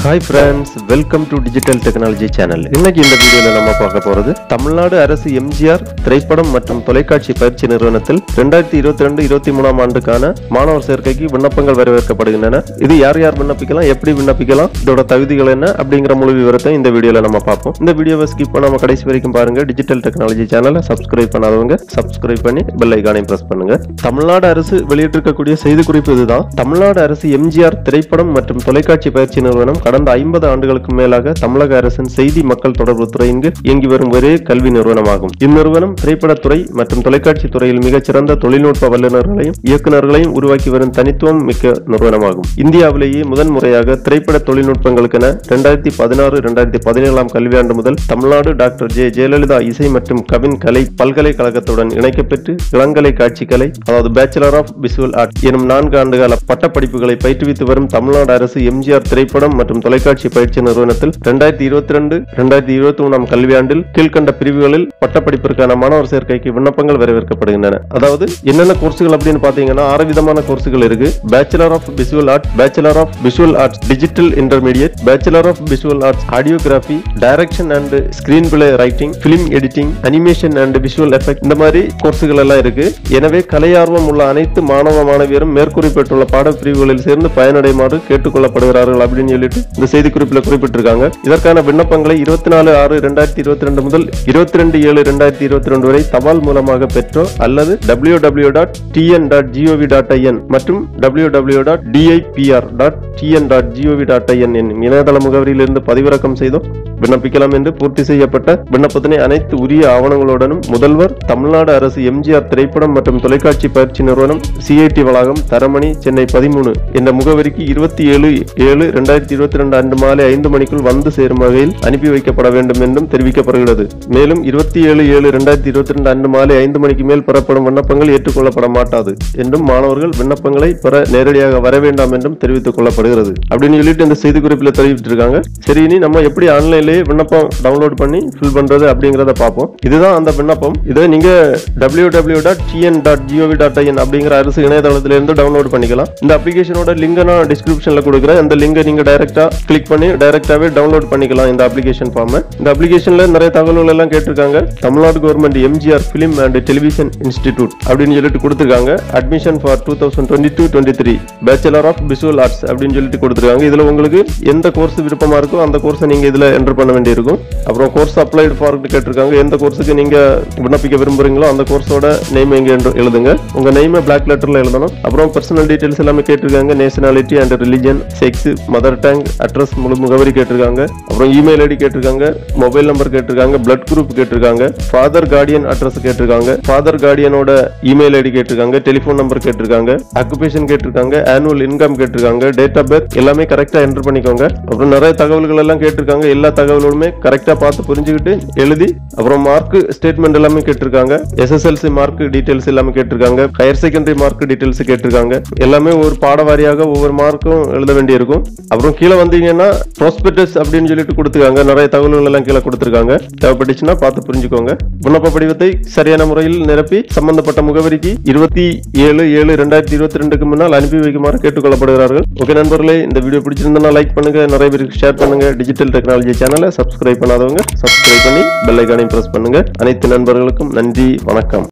hi friends welcome to digital technology channel இன்னைக்கு இந்த வீடியோல நம்ம பார்க்க போறது தமிழ்நாடு அரசு எம்ஜிஆர் திரைப்படம் மற்றும் தொலைக்காட்சி பயிற்சி நிறுவனத்தில் ரெண்டாயிரத்தி இருபத்தி ரெண்டு இருபத்தி மூணாம் ஆண்டுக்கான மாணவர் சேர்க்கைக்கு விண்ணப்பங்கள் வரவேற்கப்படுகின்றன இது யார் யார் விண்ணப்பிக்கலாம் எப்படி விண்ணப்பிக்கலாம் இதோட தகுதிகள் என்ன அப்படிங்கிற முழு விவரத்தை இந்த வீடியோல நம்ம பார்ப்போம் இந்த வீடியோவை ஸ்கிப் பண்ணாம கடைசி வரைக்கும் பாருங்க டிஜிட்டல் டெக்னாலஜி சேனலை சப்ஸ்கிரைப் பண்ணாதவங்க சப்ஸ்கிரைப் பண்ணி பெல் ஐகானையும் பிரஸ் பண்ணுங்க தமிழ்நாடு அரசு வெளியிட்டிருக்கக்கூடிய செய்தி குறிப்பு இதுதான் தமிழ்நாடு அரசு எம்ஜிஆர் திரைப்படம் மற்றும் தொலைக்காட்சி பயிற்சி நிறுவனம் கடந்த ஐம்பது ஆண்டுகளுக்கு மேலாக தமிழக அரசின் செய்தி மக்கள் தொடர்பு துறையின் கீழ் இயங்கி வரும் ஒரே கல்வி நிறுவனமாகும் இந்நிறுவனம் திரைப்படத்துறை மற்றும் தொலைக்காட்சி துறையில் மிகச்சிறந்த தொழில்நுட்ப வல்லுநர்களையும் இயக்குநர்களையும் உருவாக்கி வரும் தனித்துவம் மிக்க நிறுவனமாகும் இந்தியாவிலேயே முதன் முறையாக திரைப்பட தொழில்நுட்பங்களுக்கென இரண்டாயிரத்தி பதினாறு இரண்டாயிரத்தி பதினேழாம் கல்வியாண்டு முதல் தமிழ்நாடு டாக்டர் ஜே ஜெயலலிதா இசை மற்றும் கவின் கலை பல்கலைக்கழகத்துடன் இணைக்கப்பெற்று இளங்கலை காட்சிக்கலை அதாவது பேச்சுலர் ஆஃப் விசுவல் ஆர்ட் எனும் நான்கு ஆண்டுகால பட்டப்படிப்புகளை பயிற்றுவித்து வரும் தமிழ்நாடு அரசு எம்ஜிஆர் திரைப்படம் மற்றும் தொலைக்காட்சி பயிற்சி நிறுவனத்தில் இரண்டாயிரத்தி இருபத்தி ரெண்டு இரண்டாயிரத்தி இருபத்தி மூணாம் கல்வியாண்டில் கீழ்கண்ட பிரிவுகளில் பட்டப்படிப்பிற்கான மாணவர் சேர்க்கைக்கு விண்ணப்பங்கள் வரவேற்கப்படுகின்றன அதாவது என்னென்ன கோர்ஸுகள் அப்படின்னு பாத்தீங்கன்னா ஆறு விதமான கோர்ஸுகள் இருக்கு bachelor of visual art bachelor of visual arts digital intermediate bachelor of visual arts audiography direction and screen play writing film editing animation and visual effect இந்த மாதிரி கோர்ஸுகள் எல்லாம் இருக்கு எனவே கலையார்வம் உள்ள அனைத்து மாணவ மாணவியரும் மேற்குறிப்பிட்டுள்ள பாடப்பிரிவுகளில் சேர்ந்து பயனடையுமாறு கேட்டுக்கொள்ளப்படுகிறார்கள் அப்படின்னு சொல்லிட்டு இந்த செய்திக்குறிப்பில் குறிப்பிட்டிருக்காங்க இதற்கான விண்ணப்பங்களை இருபத்தி நாலு ஆறு ரெண்டாயிரத்தி இருபத்தி ரெண்டு முதல் இருபத்தி ரெண்டு ஏழு ரெண்டாயிரத்தி இருபத்தி ரெண்டு வரை தபால் மூலமாக பெற்றோ அல்லது W W dot TN dot GOV dot IN மற்றும் W W dot DIPR dot TN dot GOV dot IN என்னும் இணையதள முகவரியிலிருந்து பதிவிறக்கம் செய்தோம் விண்ணப்பிக்கலாம் என்று பூர்த்தி செய்யப்பட்ட விண்ணப்பத்தினை அனைத்து உரிய ஆவணங்களுடனும் முதல்வர் தமிழ்நாடு அரசு எம்ஜிஆர் திரைப்படம் மற்றும் தொலைக்காட்சி பயிற்சி நிறுவனம் சிஐடி வளாகம் தரமணி சென்னை பதிமூணு என்ற முகவரிக்கு இருபத்தி ஏழு ஏழு இரண்டாயிரத்தி இருபத்தி ரெண்டு அன்று மாலை ஐந்து மணிக்குள் வந்து சேரும் வகையில் அனுப்பி வைக்கப்பட வேண்டும் என்றும் தெரிவிக்கப்படுகிறது மேலும் இருபத்தி ஏழு ஏழு இரண்டாயிரத்தி இருபத்தி ரெண்டு அன்று மாலை ஐந்து மணிக்கு மேல் பெறப்படும் விண்ணப்பங்கள் ஏற்றுக்கொள்ளப்பட மாட்டாது என்றும் மாணவர்கள் விண்ணப்பங்களை பெற நேரடியாக வர வேண்டாம் என்றும் தெரிவித்துக் கொள்ளப்படுகிறது அப்படின்னு சொல்லிட்டு இந்த செய்திக்குறிப்பில் தெரிவித்திருக்காங்க சரி இனி நம்ம எப்படி ஆன்லைன்லயே விண்ணப்பம் டவுன்லோட் பண்ணி ஃபில் பண்றது அப்படிங்கறத பார்ப்போம் இதுதான் அந்த விண்ணப்பம் இதை நீங்க W W dot TN dot GOV dot IN அப்படிங்கிற அரசு இணையதளத்துல இருந்து டவுன்லோட் பண்ணிக்கலாம் இந்த அப்ளிகேஷனோட லிங்கை நான் டிஸ்கிரிப்ஷன்ல கொடுக்குறேன் அந்த லிங்கை நீங்க டைரக்டா கிளிக் பண்ணி டைரக்டாவே டவுன்லோட் பண்ணிக்கலாம் இந்த அப்ளிகேஷன் ஃபார்ம் இந்த அப்ளிகேஷன்ல நிறைய தகவல்கள் எல்லாம் கேட்டிருக்காங்க Tamil Nadu government MGR film and television institute அப்படின்னு சொல்லிட்டு கொடுத்துருக்காங்க admission for two thousand twenty two twenty three bachelor of visual arts அப்படின்னு சொல்லிட்டு கொடுத்துருக்காங்க இதுல உங்களுக்கு எந்த கோர்ஸ் விருப்பமா இருக்கோ அந்த கோர்ஸை நீங்க இதுல என்டர் பண்ண வேண்டியிருக்கும் அப்புறம் கோர்ஸ் அப்ளைடு ஃபார் கேட்டிருக்காங்க எந்த கோர்ஸுக்கு நீங்க விண்ணப்பிக்க விரும்புறீங்களோ அந்த கோர்ஸோட நேம் எங்க என்று எழுதுங்க உங்க நேமை பிளாக் லெட்டர்ல எழுதணும் அப்புறம் பர்சனல் டீடைல்ஸ் எல்லாமே கேட்டிருக்காங்க nationality and religion sex mother tongue address முழு முகவரி கேட்டிருக்காங்க அப்புறம் இமெயில் ஐடி கேட்டிருக்காங்க மொபைல் நம்பர் கேட்டிருக்காங்க பிளட் குரூப் கேட்டிருக்காங்க ஃபாதர் கார்டியன் அட்ரஸ் கேட்டிருக்காங்க ஃபாதர் கார்டியனோட இமெயில் ஐடி கேட்டிருக்காங்க டெலிஃபோன் நம்பர் கேட்டிருக்காங்க அக்குபேஷன் கேட்டிருக்காங்க ஆனுவல் இன்கம் கேட்டிருக்காங்க டேட் ஆஃப் பர்த் எல்லாமே கரெக்டா என்டர் பண்ணிக்கோங்க அப்புறம் நிறைய தகவல்கள் எல்லாம் கேட்டிருக்காங்க எல்லா தகவல்களுமே கரெக்டா பார்த்து புரிஞ்சுக்கிட்டு எழுதி அப்புறம் மார்க் ஸ்டேட்மெண்ட் எல்லாமே கேட்டிருக்காங்க எஸ்எஸ்எல்சி மார்க் டீடைல்ஸ் எல்லாமே கேட்டிருக்காங்க ஹையர் செகண்டரி மார்க் டீடைல்ஸ் கேட்டிருக்காங்க எல்லாமே ஒரு பாட வாரியாக ஒவ்வொரு மார்க்கும் எழுத வேண்டியிருக்கும் அப்புறம் கீழே வந்தீங்கன்னா ப்ராஸ்பெக்டஸ் அப்படின்னு சொல்லிட்டு கொடுத்துருக்காங்க நிறைய தகவல்கள் எல்லாம் கீழே கொடுத்துருக்காங்க தேவைப்பட்டுச்சுன்னா பார்த்து புரிஞ்சுக்கோங்க விண்ணப்ப படிவத்தை சரியான முறையில் நிரப்பி சம்பந்தப்பட்ட முகவரிக்கு இருபத்தி ஏழு ஏழு ரெண்டாயிரத்தி இருபத்தி ரெண்டுக்கு முன்னால் அனுப்பி வைக்குமாறு கேட்டுக்கொள்ளப்படுகிறார்கள் ஓகே நண்பர்களே இந்த வீடியோ பிடிச்சிருந்தா லைக் பண்ணுங்க நிறைய பேருக்கு ஷேர் பண்ணுங்க டிஜிட்டல் டெக்னாலஜி சேனலை சப்ஸ்கிரைப் பண்ணாதவங்க சப்ஸ்கிரைப் பண்ணி பெல் ஐக்கானையும் பிரஸ் பண்ணுங்க அனைத்து நண்பர்களுக்கும் நன்றி வணக்கம்